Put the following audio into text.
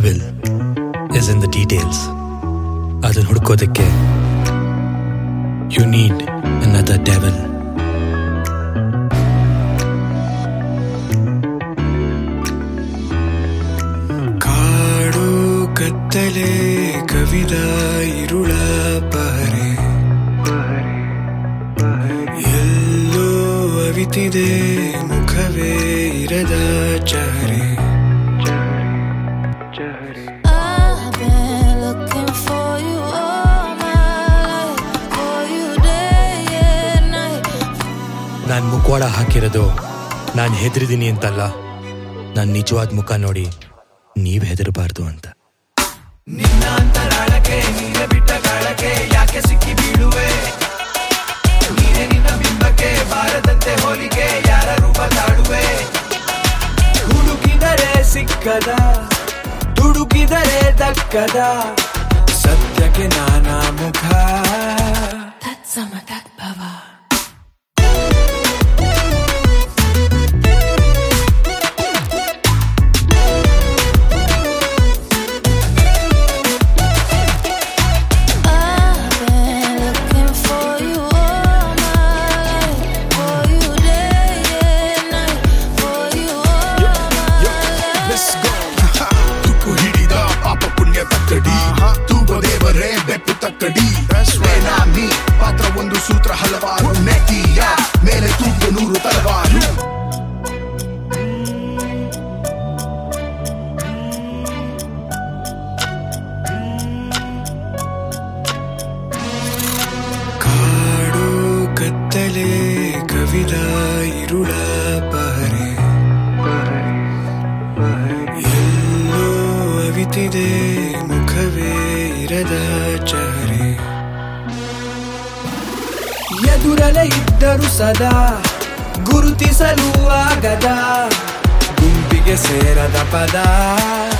Devil is in the details ಅದನ್ನ ಹುಡ್ಕೋದಕ್ಕೆ you need another devil ಕಾಡು ಕತ್ತಲೆ ಕವಿದ ಇರುಳ ಪಹರೆ ಎಲ್ಲೋ ಅವಿತಿದೆ ಮುಖವೇ ಇರದ ಚಹರೆ I've been looking for you all my life, for you day and night. ನಾನು ಮುಖವಾಡ ಹಾಕಿರೋದು ನಾನು ಹೆದರಿದ್ದೀನಿ ಅಂತಲ್ಲ ನಾನು ನಿಜವಾದ ಮುಖ ನೋಡಿ ನೀವು ಹೆದರಬಾರ್ದು ಅಂತ ನಿನ್ನ ಅಂತರಾಳಕ್ಕೆ ನೀನೆ ಬಿಟ್ಟ ಗಾಳಕ್ಕೆ ಯಾಕೆ ಸಿಕ್ಕಿ ಬೀಳುವೆ ನೀನೆ ನಿನ್ನ ಬಿಂಬಕ್ಕೆ ಬಾರದಂತೆ ಹೋಲಿಕೆ ಯಾರ ರೂಪ ತಾಡುವೆ ಹುಡುಕಿದರೆ ಸಿಕ್ಕದ ದುಡುಕಿದರೆ ದಕ್ಕದ ಸತ್ಯಕ್ಕೆ ನಾನಾ ಮುಖ That's some of that power. I've been looking for you all my life, for you day and night, for you all my life. ತುಕ್ಕು ಹಿಡಿದ ಪಾಪ ಪುಣ್ಯ ತಕ್ಕಡಿ ತೂಗೋ ದೇವರೇ ಬೆಪ್ಪು ತಕ್ಕಡಿ ನಾಮಿ ಪಾತ್ರ ಒಂದು ಸೂತ್ರ ಹಲವಾರು ನೆತ್ತಿಯ ಮೇಲೆ ತೂಗು ನೂರು ತಲವಾರು ಕಾಡು ಕತ್ತಲೆ ಕವಿದ ಇರುಳ ಪಹರೆ ಎಲ್ಲೋ ಅವಿತಿದೆ ಮುಖವೇ ಇರದ ಚಹರೆ ಎದುರಲೆ ಇದ್ದರು ಸದಾ ಗುರುತಿಸಲು ಆಗದ ಗುಂಪಿಗೆ ಸೇರದ ಪದ